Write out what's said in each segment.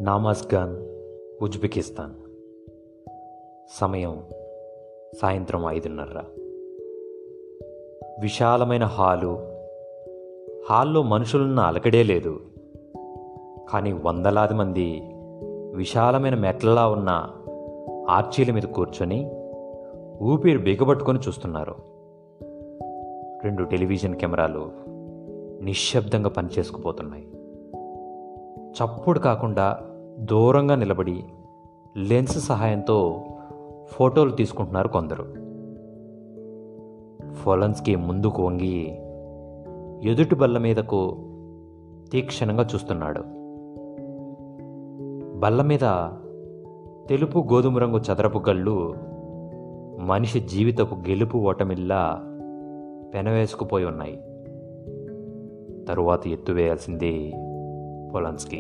నామాజ్గాన్ Uzbekistan సమయం సాయంత్రం ఐదున్నర విశాలమైన హాలు హాల్లో మనుషులున్న అలకడే లేదు కానీ వందలాది మంది విశాలమైన మెట్లలా ఉన్న ఆర్చీల మీద కూర్చొని ఊపిరి బిగబట్టుకొని చూస్తున్నారు రెండు టెలివిజన్ కెమెరాలు నిశ్శబ్దంగా పనిచేసుకుపోతున్నాయి చప్పుడు కాకుండా దూరంగా నిలబడి లెన్స్ సహాయంతో ఫోటోలు తీసుకుంటున్నారు కొందరు ఫొలన్స్కి ముందుకు వంగి ఎదుటి బల్ల మీదకు తీక్షణంగా చూస్తున్నాడు బల్ల మీద తెలుపు గోధుమ రంగు చదరపు గళ్ళు మనిషి జీవితపు గెలుపు ఓటమిల్లా పెనవేసుకుపోయి ఉన్నాయి తరువాత ఎత్తువేయాల్సింది పొలన్స్కి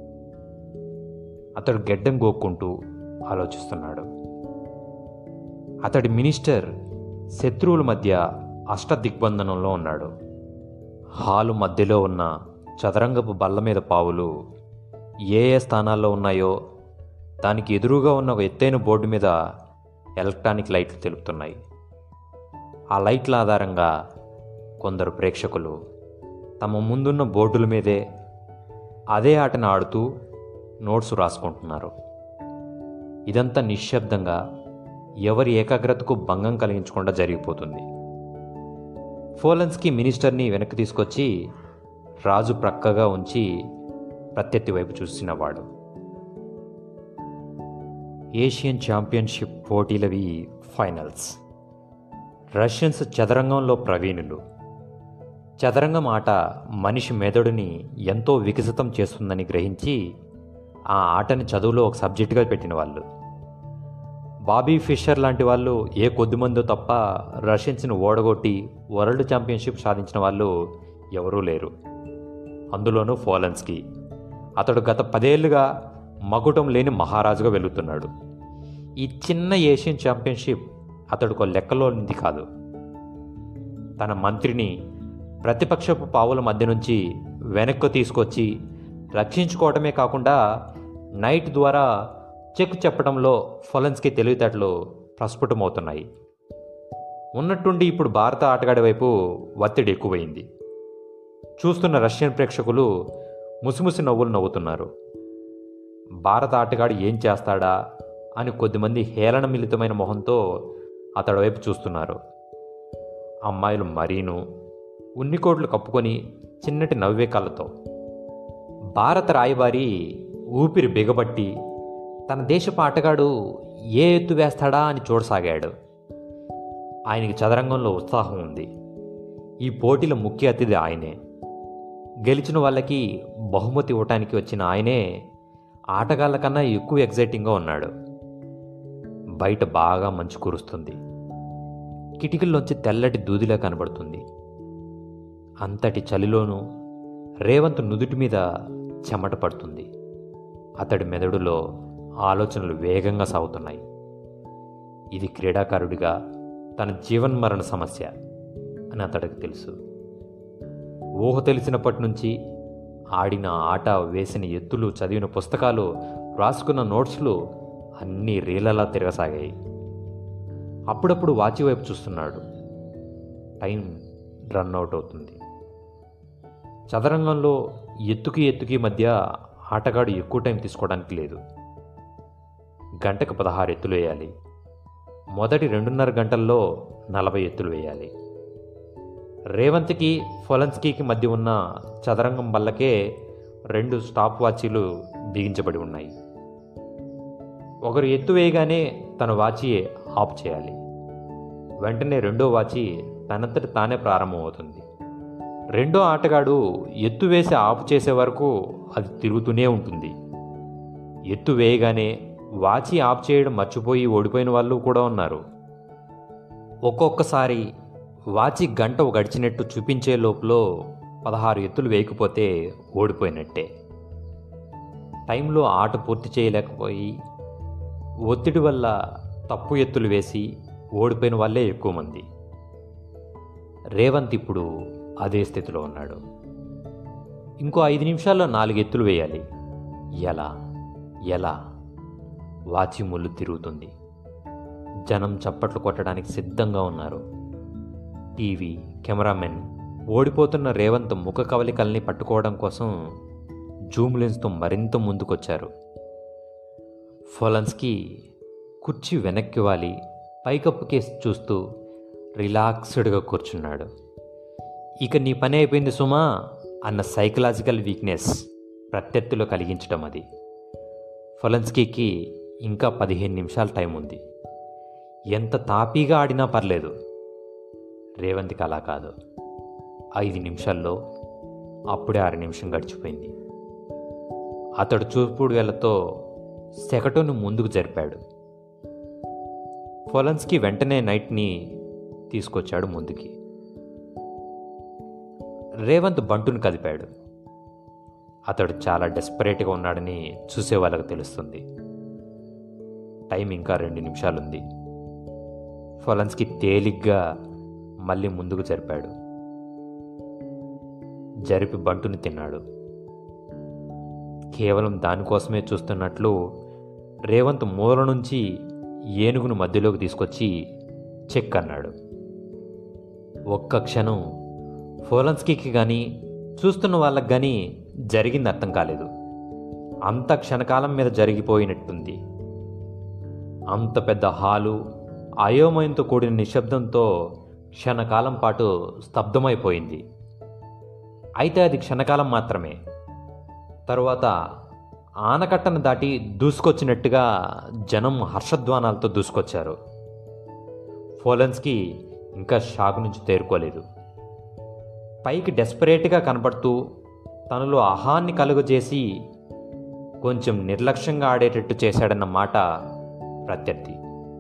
అతడు గెడ్డం గోక్కుంటూ ఆలోచిస్తున్నాడు అతడి మినిస్టర్ శత్రువుల మధ్య అష్టదిగ్బంధనంలో ఉన్నాడు హాలు మధ్యలో ఉన్న చదరంగపు బల్ల మీద పావులు ఏ ఏ స్థానాల్లో ఉన్నాయో దానికి ఎదురుగా ఉన్న ఒక ఎత్తైన బోర్డు మీద ఎలక్ట్రానిక్ లైట్లు తెలుపుతున్నాయి ఆ లైట్ల ఆధారంగా కొందరు ప్రేక్షకులు తమ ముందున్న బోర్డుల మీదే అదే ఆటను ఆడుతూ నోట్స్ రాసుకుంటున్నారు ఇదంతా నిశ్శబ్దంగా ఎవరి ఏకాగ్రతకు భంగం కలిగించకుండా జరిగిపోతుంది ఫోలన్స్కి మినిస్టర్ని వెనక్కి తీసుకొచ్చి రాజు ప్రక్కగా ఉంచి ప్రత్యర్థి వైపు చూసినవాడు ఏషియన్ ఛాంపియన్షిప్ పోటీలవి ఫైనల్స్ రష్యన్స్ చదరంగంలో ప్రవీణులు చదరంగం ఆట మనిషి మెదడుని ఎంతో వికసితం చేస్తుందని గ్రహించి ఆ ఆటని చదువులో ఒక సబ్జెక్టుగా పెట్టిన వాళ్ళు బాబీ ఫిషర్ లాంటి వాళ్ళు ఏ కొద్దిమందో తప్ప రష్యన్స్ని ఓడగొట్టి వరల్డ్ ఛాంపియన్షిప్ సాధించిన వాళ్ళు ఎవరూ లేరు అందులోనూ ఫోలన్స్కి అతడు గత పదేళ్లుగా మకుటం లేని మహారాజుగా వెలుగుతున్నాడు ఈ చిన్న ఏషియన్ ఛాంపియన్షిప్ అతడుకో లెక్కలోనిది కాదు తన మంత్రిని ప్రతిపక్షపు పావుల మధ్య నుంచి వెనక్కు తీసుకొచ్చి రక్షించుకోవటమే కాకుండా నైట్ ద్వారా చెక్ చెప్పడంలో ఫొలన్స్కి తెలివితేటలు ప్రస్ఫుటమవుతున్నాయి ఉన్నట్టుండి ఇప్పుడు భారత ఆటగాడి వైపు ఒత్తిడి ఎక్కువైంది చూస్తున్న రష్యన్ ప్రేక్షకులు ముసిముసి నవ్వులు నవ్వుతున్నారు భారత ఆటగాడు ఏం చేస్తాడా అని కొద్దిమంది హేళన మిళితమైన మొహంతో అతడి వైపు చూస్తున్నారు అమ్మాయిలు మరీను ఉన్నికోట్లు కప్పుకొని చిన్నటి నవ్వే కళ్ళతో భారత రాయబారి ఊపిరి బిగబట్టి తన దేశపు ఆటగాడు ఏ ఎత్తు వేస్తాడా అని చూడసాగాడు ఆయనకి చదరంగంలో ఉత్సాహం ఉంది ఈ పోటీల ముఖ్య అతిథి ఆయనే గెలిచిన వాళ్ళకి బహుమతి ఇవ్వటానికి వచ్చిన ఆయనే ఆటగాళ్ళ కన్నా ఎక్కువ ఎగ్జైటింగ్గా ఉన్నాడు బయట బాగా మంచు కురుస్తుంది కిటికల్లోంచి తెల్లటి దూదిలా కనబడుతుంది అంతటి చలిలోనూ రేవంత్ నుదుటి మీద చెమట పడుతుంది అతడి మెదడులో ఆలోచనలు వేగంగా సాగుతున్నాయి ఇది క్రీడాకారుడిగా తన జీవన్మరణ సమస్య అని అతడికి తెలుసు ఊహ తెలిసినప్పటి నుంచి ఆడిన ఆట వేసిన ఎత్తులు చదివిన పుస్తకాలు రాసుకున్న నోట్స్లు అన్నీ రీలలా తిరగసాగాయి అప్పుడప్పుడు వాచి వైపు చూస్తున్నాడు టైం రన్ అవుట్ అవుతుంది చదరంగంలో ఎత్తుకి ఎత్తుకి మధ్య ఆటగాడు ఎక్కువ టైం తీసుకోవడానికి లేదు గంటకు పదహారు ఎత్తులు వేయాలి మొదటి రెండున్నర గంటల్లో నలభై ఎత్తులు వేయాలి రేవంత్కి ఫొలన్స్కీకి మధ్య ఉన్న చదరంగం బల్లకే రెండు స్టాప్ వాచీలు బిగించబడి ఉన్నాయి ఒకరు ఎత్తు వేయగానే తన వాచి ఆఫ్ చేయాలి వెంటనే రెండో వాచి తనంతట తానే ప్రారంభమవుతుంది రెండో ఆటగాడు ఎత్తు వేసి ఆఫ్ చేసే వరకు అది తిరుగుతూనే ఉంటుంది ఎత్తు వేయగానే వాచి ఆఫ్ చేయడం మర్చిపోయి ఓడిపోయిన వాళ్ళు కూడా ఉన్నారు ఒక్కొక్కసారి వాచి గంట గడిచినట్టు చూపించే లోపల పదహారు ఎత్తులు వేయకపోతే ఓడిపోయినట్టే టైంలో ఆట పూర్తి చేయలేకపోయి ఒత్తిడి వల్ల తప్పు ఎత్తులు వేసి ఓడిపోయిన వాళ్ళే ఎక్కువ మంది రేవంత్ ఇప్పుడు అదే స్థితిలో ఉన్నాడు ఇంకో ఐదు నిమిషాల్లో నాలుగు ఎత్తులు వేయాలి ఎలా ఎలా వాచి ముళ్ళు తిరుగుతుంది జనం చప్పట్లు కొట్టడానికి సిద్ధంగా ఉన్నారు టీవీ కెమెరామెన్ ఓడిపోతున్న రేవంత్ ముఖ కవలికల్ని పట్టుకోవడం కోసం జూమ్ లెన్స్తో మరింత ముందుకొచ్చారు ఫొలన్స్కి కుర్చీ వెనక్కి వాలి పైకప్పు కేసి చూస్తూ రిలాక్స్డ్గా కూర్చున్నాడు ఇక నీ పని అయిపోయింది సుమా అన్న సైకలాజికల్ వీక్నెస్ ప్రత్యర్థిలో కలిగించడం అది ఫొలన్స్కీకి ఇంకా పదిహేను నిమిషాల టైం ఉంది ఎంత తాపీగా ఆడినా పర్లేదు రేవంత్కి అలా కాదు ఐదు నిమిషాల్లో అప్పుడే ఆరు నిమిషం గడిచిపోయింది అతడు చూపుడు వేలతో సెకటును ముందుకు జరిపాడు ఫొలన్స్కి వెంటనే నైట్ని తీసుకొచ్చాడు ముందుకి రేవంత్ బంటును కదిపాడు అతడు చాలా డెస్పరేట్గా ఉన్నాడని చూసే వాళ్ళకు తెలుస్తుంది టైం ఇంకా రెండు నిమిషాలుంది ఫొలన్స్కి తేలిగ్గా మళ్ళీ ముందుకు జరిపాడు జరిపి బంటుని తిన్నాడు కేవలం దానికోసమే చూస్తున్నట్లు రేవంత్ మూల నుంచి ఏనుగును మధ్యలోకి తీసుకొచ్చి చెక్ అన్నాడు ఒక్క క్షణం ఫోలన్స్కీకి కానీ చూస్తున్న వాళ్ళకి కానీ జరిగింది అర్థం కాలేదు అంత క్షణకాలం మీద జరిగిపోయినట్టుంది అంత పెద్ద హాలు అయోమయంతో కూడిన నిశ్శబ్దంతో క్షణకాలం పాటు స్తబ్దమైపోయింది అయితే అది క్షణకాలం మాత్రమే తరువాత ఆనకట్టను దాటి దూసుకొచ్చినట్టుగా జనం హర్షధ్వానాలతో దూసుకొచ్చారు ఫోలన్స్కి ఇంకా షాక్ నుంచి తేరుకోలేదు పైకి డెస్పరేట్గా కనబడుతూ తనలో అహాన్ని కలుగజేసి కొంచెం నిర్లక్ష్యంగా ఆడేటట్టు చేశాడన్న మాట ప్రత్యర్థి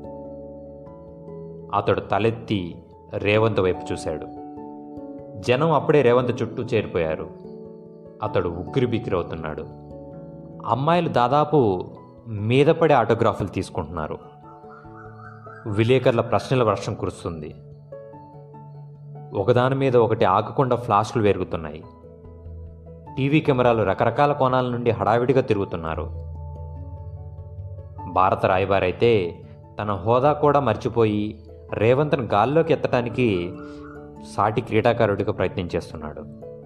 అతడు తలెత్తి రేవంత్ వైపు చూశాడు జనం అప్పుడే రేవంత్ చుట్టూ చేరిపోయారు అతడు ఉక్కిరి బిక్కిరవుతున్నాడు అమ్మాయిలు దాదాపు మీద పడే ఆటోగ్రాఫ్లు తీసుకుంటున్నారు విలేకరుల ప్రశ్నల వర్షం కురుస్తుంది ఒకదాని మీద ఒకటి ఆగకుండా ఫ్లాష్లు వెరుగుతున్నాయి టీవీ కెమెరాలు రకరకాల కోణాల నుండి హడావిడిగా తిరుగుతున్నారు భారత రాయబారైతే తన హోదా కూడా మర్చిపోయి రేవంత్ను గాల్లోకి ఎత్తడానికి సాటి క్రీడాకారుడిగా ప్రయత్నం చేస్తున్నాడు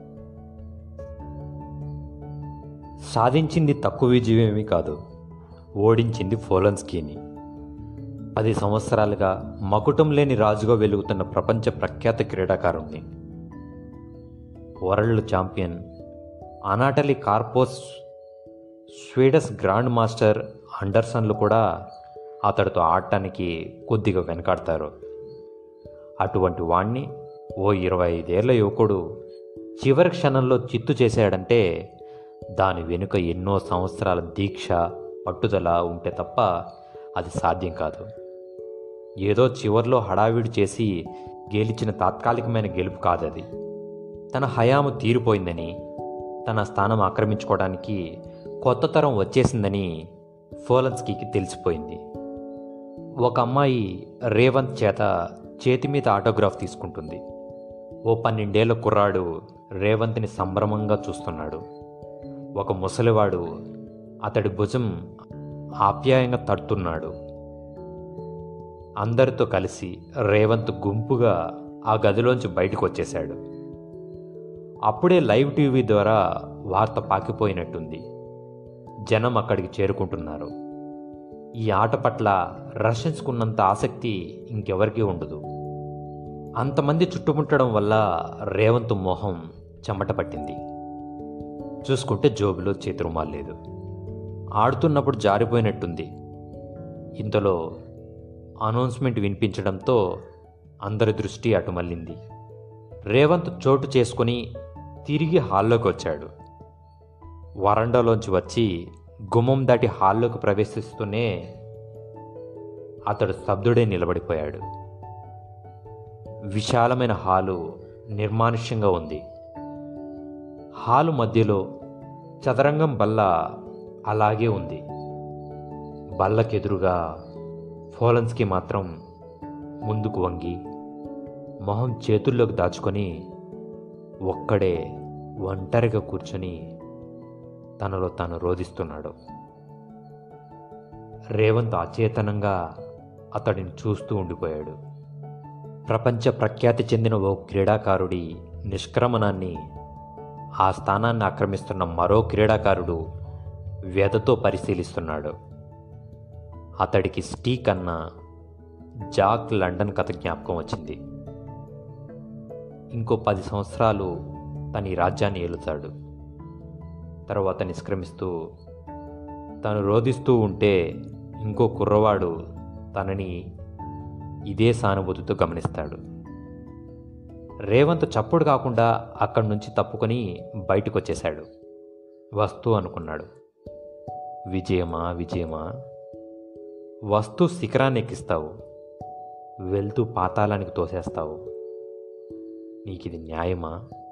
సాధించింది తక్కువ విజయమేమీ కాదు ఓడించింది ఫోలన్స్కీని పది సంవత్సరాలుగా మకుటం లేని రాజుగా వెలుగుతున్న ప్రపంచ ప్రఖ్యాత క్రీడాకారుణ్ణి world champion Anatoly Karpov Swedes grand master అండర్సన్లు కూడా అతడితో ఆడటానికి కొద్దిగా వెనకాడతారు అటువంటి వాణ్ణి ఓ ఇరవై ఐదేళ్ల యువకుడు చివరి క్షణంలో చిత్తు చేశాడంటే దాని వెనుక ఎన్నో సంవత్సరాల దీక్ష పట్టుదల ఉంటే తప్ప అది సాధ్యం కాదు ఏదో చివర్లో హడావిడి చేసి గెలిచిన తాత్కాలికమైన గెలుపు కాదది తన హయాము తీరిపోయిందని తన స్థానం ఆక్రమించుకోవడానికి కొత్త తరం వచ్చేసిందని ఫోలన్స్కీకి తెలిసిపోయింది ఒక అమ్మాయి రేవంత్ చేత చేతి మీద ఆటోగ్రాఫ్ తీసుకుంటుంది ఓ పన్నెండేళ్ల కుర్రాడు రేవంత్ని సంభ్రమంగా చూస్తున్నాడు ఒక ముసలివాడు అతడి భుజం ఆప్యాయంగా తడుతున్నాడు అందరితో కలిసి రేవంత్ గుంపుగా ఆ గదిలోంచి బయటకు వచ్చేశాడు అప్పుడే లైవ్ టీవీ ద్వారా వార్త పాకిపోయినట్టుంది జనం అక్కడికి చేరుకుంటున్నారు ఈ ఆట పట్ల రష్యన్స్కున్నంత ఆసక్తి ఇంకెవరికీ ఉండదు అంతమంది చుట్టుముట్టడం వల్ల రేవంత్ మోహం చెమట పట్టింది చూసుకుంటే జోబులో చేతురుమాలు లేదు ఆడుతున్నప్పుడు జారిపోయినట్టుంది ఇంతలో అనౌన్స్మెంట్ వినిపించడంతో అందరి దృష్టి అటు మళ్ళింది రేవంత్ చోటు చేసుకుని తిరిగి హాల్లోకి వచ్చాడు వరండాలోంచి వచ్చి గుమ్మం దాటి హాల్లోకి ప్రవేశిస్తూనే అతడు స్తబ్దుడే నిలబడిపోయాడు విశాలమైన హాలు నిర్మానుష్యంగా ఉంది హాలు మధ్యలో చదరంగం బల్ల అలాగే ఉంది బల్లకెదురుగా ఫోలన్స్కి మాత్రం ముందుకు వంగి మొహం చేతుల్లోకి దాచుకొని ఒక్కడే ఒంటరిగా కూర్చొని తనలో తాను రోధిస్తున్నాడు రేవంత్ అచేతనంగా అతడిని చూస్తూ ఉండిపోయాడు ప్రపంచ ప్రఖ్యాతి చెందిన ఓ క్రీడాకారుడి నిష్క్రమణాన్ని ఆ స్థానాన్ని ఆక్రమిస్తున్న మరో క్రీడాకారుడు వ్యధతో పరిశీలిస్తున్నాడు అతడికి స్టీక్ అన్న జాక్ లండన్ కథ జ్ఞాపకం వచ్చింది ఇంకో పది సంవత్సరాలు తన ఈ రాజ్యాన్ని ఏలుతాడు తర్వాత నిష్క్రమిస్తూ తను రోధిస్తూ ఉంటే ఇంకో కుర్రవాడు తనని ఇదే సానుభూతితో గమనిస్తాడు రేవంత్ చప్పుడు కాకుండా అక్కడి నుంచి తప్పుకొని బయటకు వచ్చేశాడు వస్తూ అనుకున్నాడు విజయమా విజయమా వస్తూ శిఖరాన్ని ఎక్కిస్తావు వెళ్తూ పాతాళానికి తోసేస్తావు నీకు ఇది న్యాయమా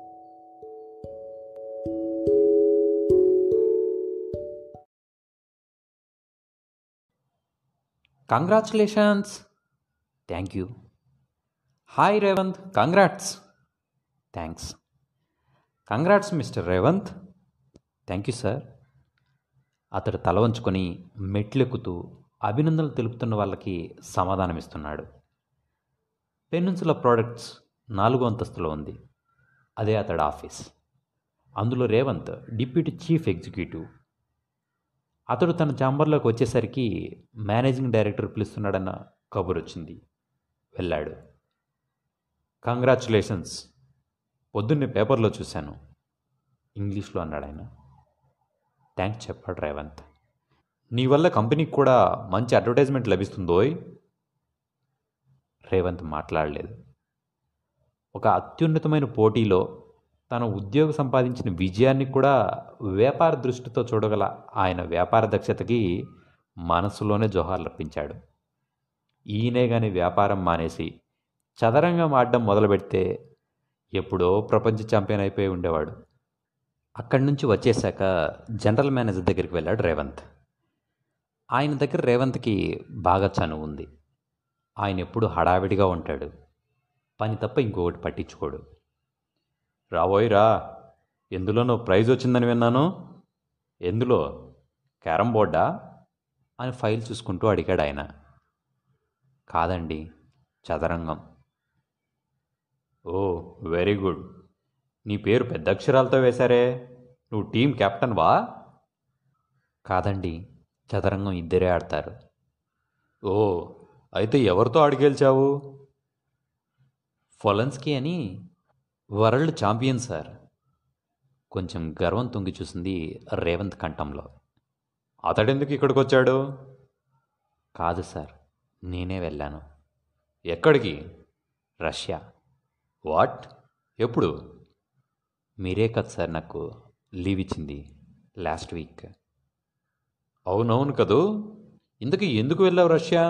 congratulations thank you hi Revanth congrats thanks congrats mister Revanth thank you sir అతడు తల వంచుకొని మెట్లెక్కుతూ అభినందనలు తెలుపుతున్న వాళ్ళకి సమాధానమిస్తున్నాడు పెన్నున్సుల ప్రోడక్ట్స్ నాలుగో అంతస్తులో ఉంది అదే అతడి ఆఫీస్ అందులో రేవంత్ డిప్యూటీ చీఫ్ ఎగ్జిక్యూటివ్ అతడు తన చాంబర్లోకి వచ్చేసరికి మేనేజింగ్ డైరెక్టర్ పిలుస్తున్నాడన్న కబురు వచ్చింది వెళ్ళాడు కంగ్రాచులేషన్స్ పొద్దున్నే పేపర్లో చూశాను ఇంగ్లీష్లో అన్నాడు ఆయన థ్యాంక్స్ చెప్పాడు రేవంత్ నీ వల్ల కంపెనీకి కూడా మంచి అడ్వర్టైజ్మెంట్ లభిస్తుందోయ్ రేవంత్ మాట్లాడలేదు ఒక అత్యున్నతమైన పోటీలో తన ఉద్యోగం సంపాదించిన విజయాన్ని కూడా వ్యాపార దృష్టితో చూడగల ఆయన వ్యాపార దక్షతకి మనసులోనే జోహార్లు అర్పించాడు ఈయనే కానీ వ్యాపారం మానేసి చదరంగం ఆడడం మొదలుపెడితే ఎప్పుడో ప్రపంచ ఛాంపియన్ అయిపోయి ఉండేవాడు అక్కడి నుంచి వచ్చేశాక జనరల్ మేనేజర్ దగ్గరికి వెళ్ళాడు రేవంత్ ఆయన దగ్గర రేవంత్కి బాగా చనువు ఉంది ఆయన ఎప్పుడు హడావిడిగా ఉంటాడు పని తప్ప ఇంకొకటి పట్టించుకోడు రాబోయ్ రా ఎందులోనో ప్రైజ్ వచ్చిందని విన్నాను ఎందులో క్యారం బోర్డా అని ఫైల్ చూసుకుంటూ అడిగాడు ఆయన కాదండి చదరంగం ఓ వెరీ గుడ్ నీ పేరు పెద్ద అక్షరాలతో వేశారే నువ్వు టీం కెప్టెన్ వా కాదండి చదరంగం ఇద్దరే ఆడతారు ఓ అయితే ఎవరితో ఆడిగెలిచావు ఫొలన్స్కీ అని వరల్డ్ ఛాంపియన్ సార్ కొంచెం గర్వం తొంగి చూసింది రేవంత్ కంఠంలో అతడెందుకు ఇక్కడికి వచ్చాడు కాదు సార్ నేనే వెళ్ళాను ఎక్కడికి రష్యా వాట్ ఎప్పుడు మీరే కదా సార్ నాకు లీవ్ ఇచ్చింది లాస్ట్ వీక్ అవునవును కదూ ఇంతకీ ఎందుకు వెళ్ళావు రష్యా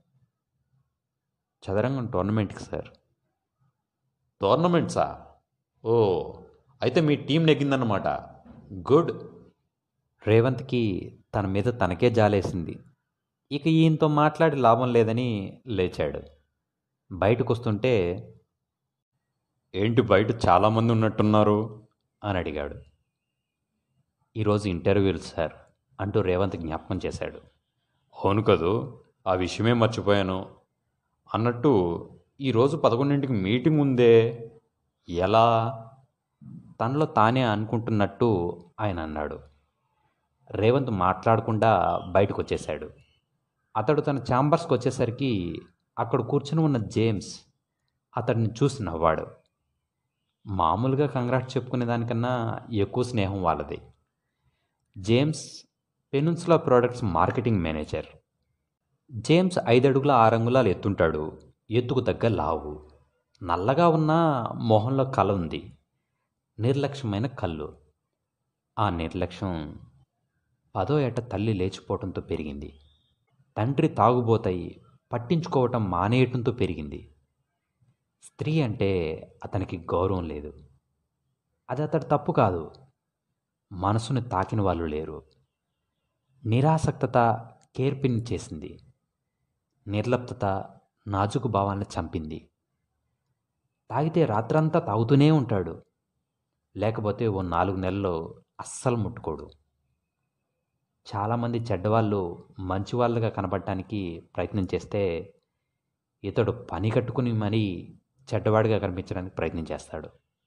చదరంగం టోర్నమెంట్కి సార్ టోర్నమెంట్సా ఓ అయితే మీ టీం నెగ్గిందన్నమాట గుడ్ రేవంత్కి తన మీద తనకే జాలేసింది ఇక ఈయనతో మాట్లాడి లాభం లేదని లేచాడు బయటకు వస్తుంటే ఏంటి బయట చాలామంది ఉన్నట్టున్నారు అని అడిగాడు ఈరోజు ఇంటర్వ్యూలు సార్ అంటూ రేవంత్ జ్ఞాపకం చేశాడు అవును కదూ ఆ విషయమే మర్చిపోయాను అన్నట్టు ఈరోజు పదకొండింటికి మీటింగ్ ఉందే ఎలా తనలో తానే అనుకుంటున్నట్టు ఆయన అన్నాడు రేవంత్ మాట్లాడకుండా బయటకు వచ్చేశాడు అతడు తన ఛాంబర్స్కి వచ్చేసరికి అక్కడ కూర్చుని ఉన్న జేమ్స్ అతడిని చూసి నవ్వాడు మామూలుగా కంగ్రాట్ చెప్పుకునే దానికన్నా ఎక్కువ స్నేహం వాళ్ళది James peninsula products marketing manager James ఐదడుగుల ఆరంగుళాలు ఎత్తుంటాడు ఎత్తుకు తగ్గ లావు నల్లగా ఉన్న మొహంలో కళ ఉంది నిర్లక్ష్యమైన కళ్ళు ఆ నిర్లక్ష్యం పదో ఏట తల్లి లేచిపోవటంతో పెరిగింది తండ్రి తాగుబోతాయి పట్టించుకోవటం మానేయటంతో పెరిగింది స్త్రీ అంటే అతనికి గౌరవం లేదు అది అతడు తప్పు కాదు మనసుని తాకిన వాళ్ళు లేరు నిరాసక్తత కేర్పిన్ చేసింది నిర్లప్తత నాజుకు భావాన్ని చంపింది తాగితే రాత్రంతా తాగుతూనే ఉంటాడు లేకపోతే ఓ నాలుగు నెలల్లో అస్సలు ముట్టుకోడు చాలామంది చెడ్డవాళ్ళు మంచివాళ్ళుగా కనపడటానికి ప్రయత్నం చేస్తే ఇతడు పని కట్టుకుని మరీ చెడ్డవాడిగా కనిపించడానికి ప్రయత్నం చేస్తాడు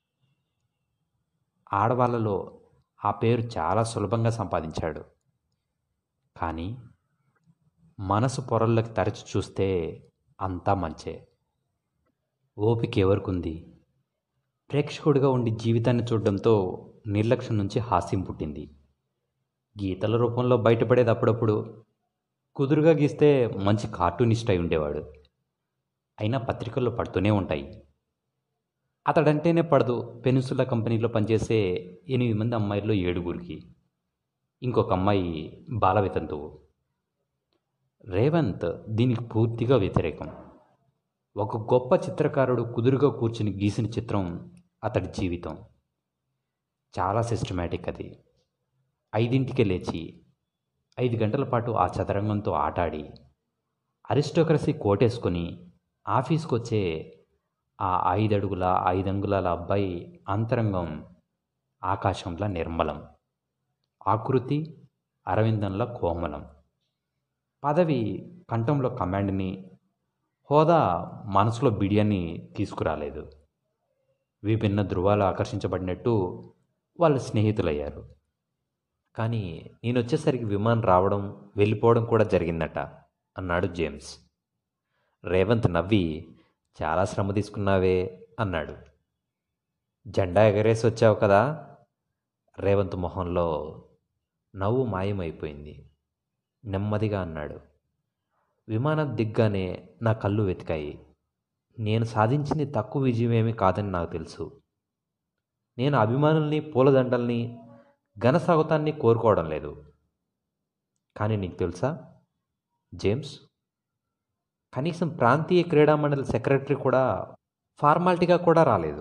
ఆడవాళ్ళలో ఆ పేరు చాలా సులభంగా సంపాదించాడు కానీ మనసు పొరల్లోకి తరచి చూస్తే అంతా మంచే ఓపిక ఎవరికుంది ప్రేక్షకుడిగా ఉండి జీవితాన్ని చూడడంతో నిర్లక్ష్యం నుంచి హాస్యం పుట్టింది గీతల రూపంలో బయటపడేది అప్పుడప్పుడు కుదురుగా గీస్తే మంచి కార్టూనిస్ట్ అయి ఉండేవాడు అయినా పత్రికల్లో పడుతూనే ఉంటాయి అతడంటేనే పడదు పెనుసుల కంపెనీలో పనిచేసే ఎనిమిది మంది అమ్మాయిల్లో ఏడుగురికి ఇంకొక అమ్మాయి బాల వితంతువు రేవంత్ దీనికి పూర్తిగా వ్యతిరేకం ఒక గొప్ప చిత్రకారుడు కుదురుగా కూర్చుని గీసిన చిత్రం అతడి జీవితం చాలా సిస్టమేటిక్ అది ఐదింటికే లేచి ఐదు గంటల పాటు ఆ చదరంగంతో ఆటాడి అరిస్టోక్రసీ కోటేసుకొని ఆఫీస్కి వచ్చే ఆ ఐదడుగుల ఐదంగుళాల అబ్బాయి అంతరంగం ఆకాశంలా నిర్మలం ఆకృతి అరవిందంలా కోమలం పదవి కంఠంలో కమాండ్ని హోదా మనసులో బిడియాన్ని తీసుకురాలేదు విభిన్న ధృవాలు ఆకర్షించబడినట్టు వాళ్ళు స్నేహితులయ్యారు కానీ నేను వచ్చేసరికి విమానం రావడం వెళ్ళిపోవడం కూడా జరిగిందట అన్నాడు జేమ్స్ రేవంత్ నవ్వి చాలా శ్రమ తీసుకున్నావే అన్నాడు జెండా ఎగరేసి వచ్చావు కదా రేవంత్ మొహంలో నవ్వు మాయమైపోయింది నెమ్మదిగా అన్నాడు విమానం దిగ్గానే నా కళ్ళు వెతికాయి నేను సాధించింది తక్కువ విజయమేమీ కాదని నాకు తెలుసు నేను అభిమానుల్ని పూలదండల్ని ఘనస్వాగతాన్ని కోరుకోవడం లేదు కానీ నీకు తెలుసా జేమ్స్ కనీసం ప్రాంతీయ క్రీడా మండలి సెక్రటరీ కూడా ఫార్మాలిటీగా కూడా రాలేదు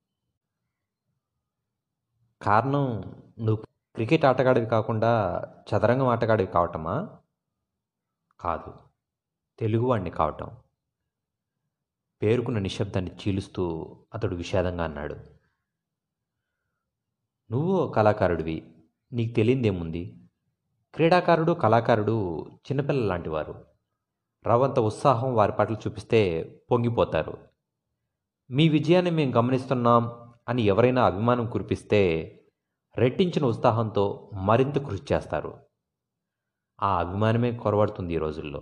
కారణం నువ్వు క్రికెట్ ఆటగాడివి కాకుండా చదరంగం ఆటగాడివి కావటమా కాదు తెలుగువాడిని కావటం పేరుకున్న నిశ్శబ్దాన్ని చీలుస్తూ అతడు విషాదంగా అన్నాడు నువ్వు ఓ కళాకారుడివి నీకు తెలియందేముంది క్రీడాకారుడు కళాకారుడు చిన్నపిల్లల లాంటివారు రవంత ఉత్సాహం వారి పట్ల చూపిస్తే పొంగిపోతారు మీ విజయాన్ని మేము గమనిస్తున్నాం అని ఎవరైనా అభిమానం కురిపిస్తే రెట్టించిన ఉత్సాహంతో మరింత కృషి చేస్తారు ఆ అభిమానమే కొరవడుతుంది ఈ రోజుల్లో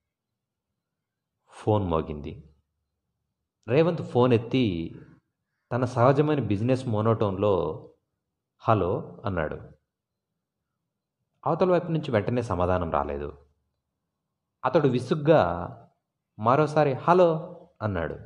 ఫోన్ మోగింది రేవంత్ ఫోన్ ఎత్తి తన సహజమైన బిజినెస్ మోనోటోన్లో హలో అన్నాడు అవతల వైపు నుంచి వెంటనే సమాధానం రాలేదు అతడు విసుగ్గా మరోసారి హలో అన్నాడు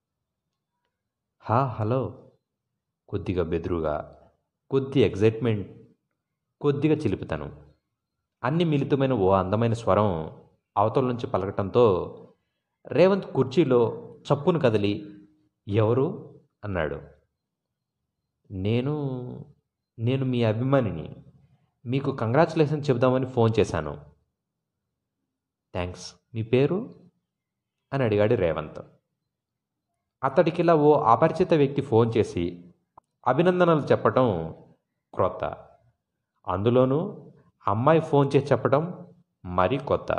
హా హలో కొద్దిగా బెదురుగా కొద్ది ఎగ్జైట్మెంట్ కొద్దిగా చిలిపితనం అన్ని మిళితమైన ఓ అందమైన స్వరం అవతల నుంచి పలకటంతో రేవంత్ కుర్చీలో చప్పును కదిలి ఎవరు అన్నాడు నేను నేను మీ అభిమానిని మీకు కంగ్రాచులేషన్ చెబుదామని ఫోన్ చేశాను థ్యాంక్స్ మీ పేరు అని అడిగాడు రేవంత్ అతడికిలా ఓ అపరిచిత వ్యక్తి ఫోన్ చేసి అభినందనలు చెప్పటం క్రొత్త అందులోనూ అమ్మాయి ఫోన్ చేసి చెప్పడం మరీ కొత్త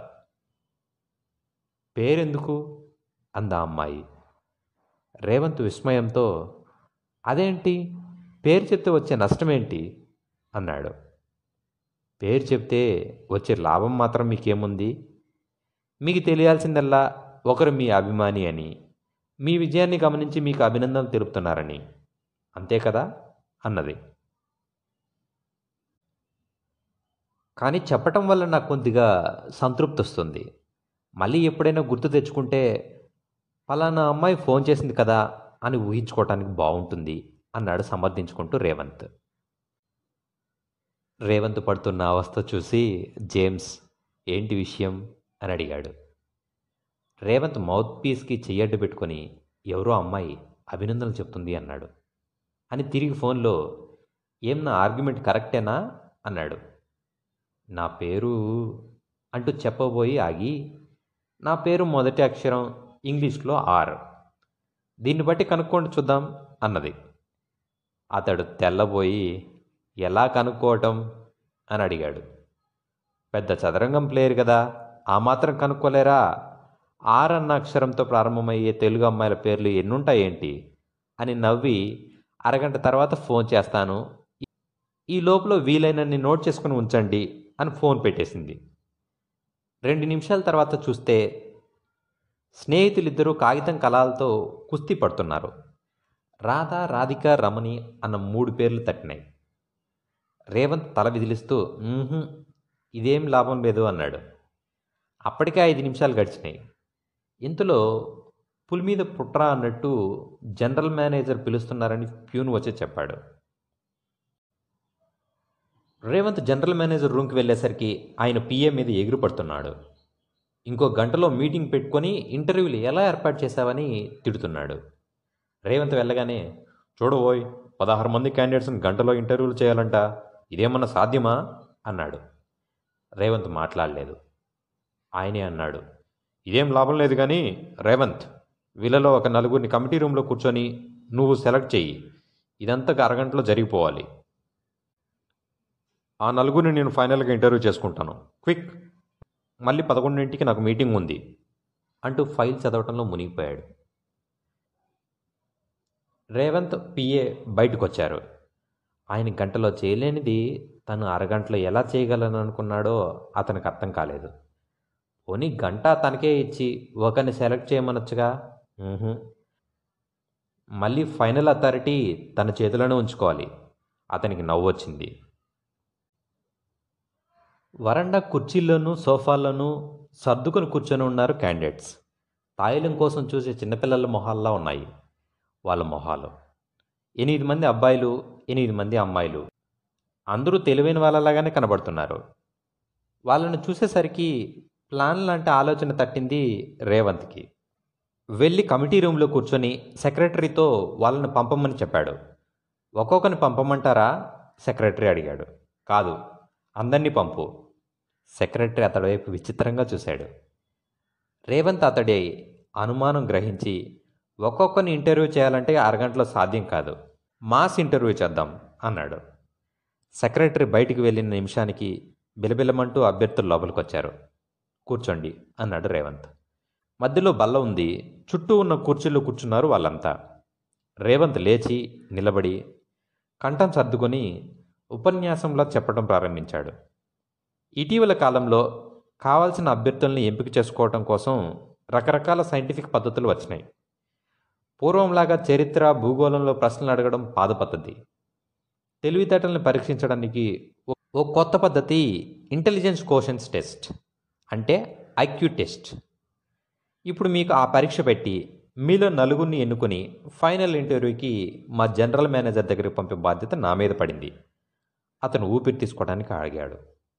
పేరెందుకు అందా అమ్మాయి రేవంత్ విస్మయంతో అదేంటి పేరు చెప్తే వచ్చే నష్టమేంటి అన్నాడు పేరు చెప్తే వచ్చే లాభం మాత్రం మీకేముంది మీకు తెలియాల్సిందల్లా ఒకరు మీ అభిమాని అని మీ విజయాన్ని గమనించి మీకు అభినందనలు తెలుపుతున్నారని అంతే కదా అన్నది కానీ చెప్పటం వల్ల నాకు కొద్దిగా సంతృప్తి వస్తుంది మళ్ళీ ఎప్పుడైనా గుర్తు తెచ్చుకుంటే ఫలానా అమ్మాయి ఫోన్ చేసింది కదా అని ఊహించుకోవటానికి బాగుంటుంది అన్నాడు సమర్థించుకుంటూ రేవంత్ రేవంత్ పడుతున్న అవస్థ చూసి జేమ్స్ ఏంటి విషయం అని అడిగాడు రేవంత్ మౌత్ పీస్కి చెయ్యడ్డు పెట్టుకొని ఎవరో అమ్మాయి అభినందనలు చెప్తుంది అన్నాడు అని తిరిగి ఫోన్లో ఏం నా ఆర్గ్యుమెంట్ కరెక్టేనా అన్నాడు నా పేరు అంటూ చెప్పబోయి ఆగి నా పేరు మొదటి అక్షరం ఇంగ్లీష్లో ఆర్ దీన్ని బట్టి కనుక్కోండి చూద్దాం అన్నది అతడు తెల్లబోయి ఎలా కనుక్కోవటం అని అడిగాడు పెద్ద చదరంగం ప్లేయర్ కదా ఆ మాత్రం కనుక్కోలేరా ఆర్ అన్న అక్షరంతో ప్రారంభమయ్యే తెలుగు అమ్మాయిల పేర్లు ఎన్నుంటాయేంటి అని నవ్వి అరగంట తర్వాత ఫోన్ చేస్తాను ఈ లోపల వీలైనన్ని నోట్ చేసుకుని ఉంచండి అని ఫోన్ పెట్టేసింది రెండు నిమిషాల తర్వాత చూస్తే స్నేహితులిద్దరూ కాగితం కలాలతో కుస్తీ పడుతున్నారు రాధ రాధిక రమణి అన్న మూడు పేర్లు తట్టినాయి రేవంత్ తల విదిలిస్తూ "మ్మ్హ్మ్, ఇదేం లాభం లేదు అన్నాడు అప్పటికే ఐదు నిమిషాలు గడిచినాయి ఇంతలో పులి మీద పుట్రా అన్నట్టు జనరల్ మేనేజర్ పిలుస్తున్నారని ప్యూన్ వచ్చి చెప్పాడు రేవంత్ జనరల్ మేనేజర్ రూమ్కి వెళ్ళేసరికి ఆయన పిఏ మీద ఎగురు పడుతున్నాడు ఇంకో గంటలో మీటింగ్ పెట్టుకొని ఇంటర్వ్యూలు ఎలా ఏర్పాటు చేశావని తిడుతున్నాడు రేవంత్ వెళ్ళగానే చూడబోయ్ పదహారు మంది క్యాండిడేట్స్ని గంటలో ఇంటర్వ్యూలు చేయాలంట ఇదేమన్నా సాధ్యమా అన్నాడు రేవంత్ మాట్లాడలేదు ఆయనే అన్నాడు ఇదేం లాభం లేదు కానీ రేవంత్ వీళ్ళలో ఒక నలుగురిని కమిటీ రూమ్లో కూర్చొని నువ్వు సెలెక్ట్ చెయ్యి ఇదంతా ఒక అరగంటలో జరిగిపోవాలి ఆ నలుగురిని నేను ఫైనల్గా ఇంటర్వ్యూ చేసుకుంటాను క్విక్ మళ్ళీ పదకొండింటికి నాకు మీటింగ్ ఉంది అంటూ ఫైల్ చదవటంలో మునిగిపోయాడు రేవంత్ పిఏ బయటకు వచ్చారు ఆయన గంటలో చేయలేనిది తను అరగంటలో ఎలా చేయగలను అనుకున్నాడో అతనికి అర్థం కాలేదు పోనీ గంట తనకే ఇచ్చి ఒకరిని సెలెక్ట్ చేయమనొచ్చుగా ఊహుం. మళ్ళీ ఫైనల్ అథారిటీ తన చేతిలోనే ఉంచుకోవాలి అతనికి నవ్వు వచ్చింది వరండా కుర్చీల్లోనూ సోఫాల్లోనూ సర్దుకొని కూర్చొని ఉన్నారు క్యాండిడేట్స్ తాయిలం కోసం చూసే చిన్నపిల్లల మొహాల్లా ఉన్నాయి వాళ్ళ మొహాలు ఎనిమిది మంది అబ్బాయిలు ఎనిమిది మంది అమ్మాయిలు అందరూ తెలివైన వాళ్ళలాగానే కనబడుతున్నారు వాళ్ళను చూసేసరికి ప్లాన్ లాంటి ఆలోచన తట్టింది రేవంత్కి వెళ్ళి కమిటీ రూమ్లో కూర్చొని సెక్రటరీతో వాళ్ళని పంపమని చెప్పాడు ఒక్కొక్కరిని పంపమంటారా సెక్రటరీ అడిగాడు కాదు అందరినీ పంపు సెక్రటరీ అతడి వైపు విచిత్రంగా చూశాడు రేవంత్ అతడి అనుమానం గ్రహించి ఒక్కొక్కరిని ఇంటర్వ్యూ చేయాలంటే అరగంటలో సాధ్యం కాదు మాస్ ఇంటర్వ్యూ చేద్దాం అన్నాడు సెక్రటరీ బయటికి వెళ్ళిన నిమిషానికి బిలబిలమంటూ అభ్యర్థులు లోపలికి వచ్చారు కూర్చోండి అన్నాడు రేవంత్ మధ్యలో బల్ల ఉంది చుట్టూ ఉన్న కుర్చీలో కూర్చున్నారు వాళ్ళంతా రేవంత్ లేచి నిలబడి కంఠం సర్దుకొని ఉపన్యాసంలో చెప్పడం ప్రారంభించాడు ఇటీవల కాలంలో కావాల్సిన అభ్యర్థుల్ని ఎంపిక చేసుకోవటం కోసం రకరకాల సైంటిఫిక్ పద్ధతులు వచ్చినాయి పూర్వంలాగా చరిత్ర భూగోళంలో ప్రశ్నలు అడగడం పాద పద్ధతి తెలివితేటల్ని పరీక్షించడానికి ఓ- ఓ కొత్త పద్ధతి ఇంటెలిజెన్స్ కోషన్స్ టెస్ట్ అంటే ఐక్యూ టెస్ట్ ఇప్పుడు మీకు ఆ పరీక్ష పెట్టి మీలో నలుగురిని ఎన్నుకొని ఫైనల్ ఇంటర్వ్యూకి మా జనరల్ మేనేజర్ దగ్గరికి పంపే బాధ్యత నా మీద పడింది అతను ఊపిరి తీసుకోవడానికి అడిగాడు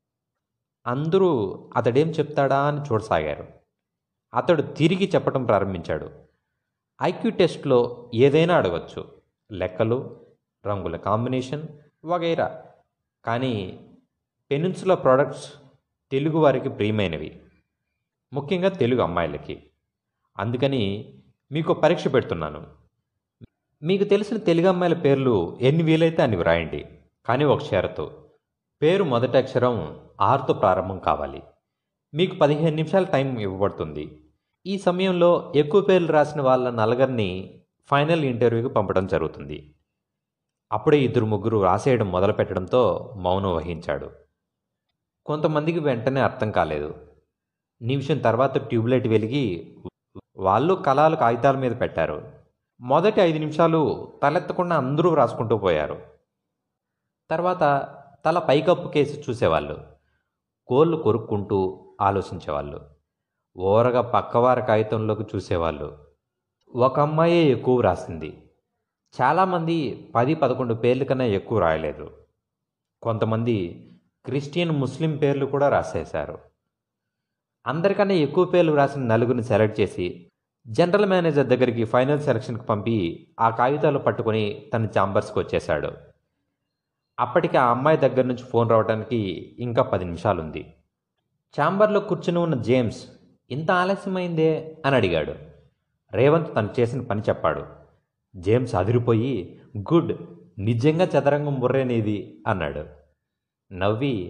అందరూ అతడేం చెప్తాడా అని చూడసాగారు అతడు తిరిగి చెప్పడం ప్రారంభించాడు ఐక్యూ టెస్ట్లో ఏదైనా అడగచ్చు లెక్కలు రంగుల కాంబినేషన్ వగైరా కానీ పెనిన్సులా ప్రోడక్ట్స్ తెలుగు వారికి ప్రియమైనవి ముఖ్యంగా తెలుగు అమ్మాయిలకి అందుకని మీకు పరీక్ష పెడుతున్నాను మీకు తెలిసిన తెలుగు అమ్మాయిల పేర్లు ఎన్ని వీలైతే అన్ని వ్రాయండి కానీ ఒక షరతు పేరు మొదటి అక్షరం ఆరుతో ప్రారంభం కావాలి మీకు పదిహేను నిమిషాల టైం ఇవ్వబడుతుంది ఈ సమయంలో ఎక్కువ పేర్లు రాసిన వాళ్ళ నలుగురిని ఫైనల్ ఇంటర్వ్యూకి పంపడం జరుగుతుంది అప్పుడే ఇద్దరు ముగ్గురు రాసేయడం మొదలు పెట్టడంతో మౌనం వహించాడు కొంతమందికి వెంటనే అర్థం కాలేదు నిమిషం తర్వాత ట్యూబ్లైట్ వెలిగి వాళ్ళు కళాలు కాగితాల మీద పెట్టారు మొదటి ఐదు నిమిషాలు తలెత్తకుండా అందరూ రాసుకుంటూ పోయారు తర్వాత తల పైకప్పు కేసి చూసేవాళ్ళు కోళ్ళు కొరుక్కుంటూ ఆలోచించేవాళ్ళు ఓరగా పక్కవారి కాగితంలోకి చూసేవాళ్ళు ఒక అమ్మాయే ఎక్కువ రాసింది చాలామంది పది పదకొండు పేర్ల కన్నా ఎక్కువ రాయలేదు కొంతమంది క్రిస్టియన్ ముస్లిం పేర్లు కూడా రాసేశారు అందరికన్నా ఎక్కువ పేర్లు రాసిన నలుగురిని సెలెక్ట్ చేసి జనరల్ మేనేజర్ దగ్గరికి ఫైనల్ సెలక్షన్కి పంపి ఆ కాగితాలు పట్టుకొని తన ఛాంబర్స్కి వచ్చేశాడు అప్పటికి ఆ అమ్మాయి దగ్గర నుంచి ఫోన్ రావడానికి ఇంకా పది నిమిషాలుంది ఛాంబర్లో కూర్చుని ఉన్న జేమ్స్ ఇంత ఆలస్యమైందే అని అడిగాడు రేవంత్ తను చేసిన పని చెప్పాడు జేమ్స్ అదిరిపోయి గుడ్ నిజంగా చదరంగం బుర్రేనేది అన్నాడు నవ్వి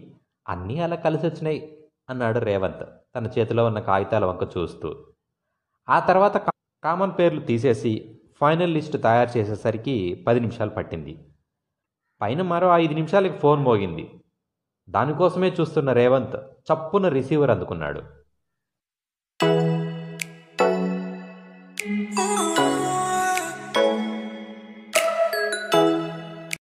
అన్నీ అలా కలిసి వచ్చినాయి అన్నాడు రేవంత్ తన చేతిలో ఉన్న కాగితాల వంక చూస్తూ ఆ తర్వాత కా- కామన్ పేర్లు తీసేసి ఫైనల్ లిస్ట్ తయారు చేసేసరికి పది నిమిషాలు పట్టింది పైన మరో ఐదు నిమిషాలకి ఫోన్ మోగింది దానికోసమే చూస్తున్న రేవంత్ చప్పున రిసీవర్ అందుకున్నాడు Oh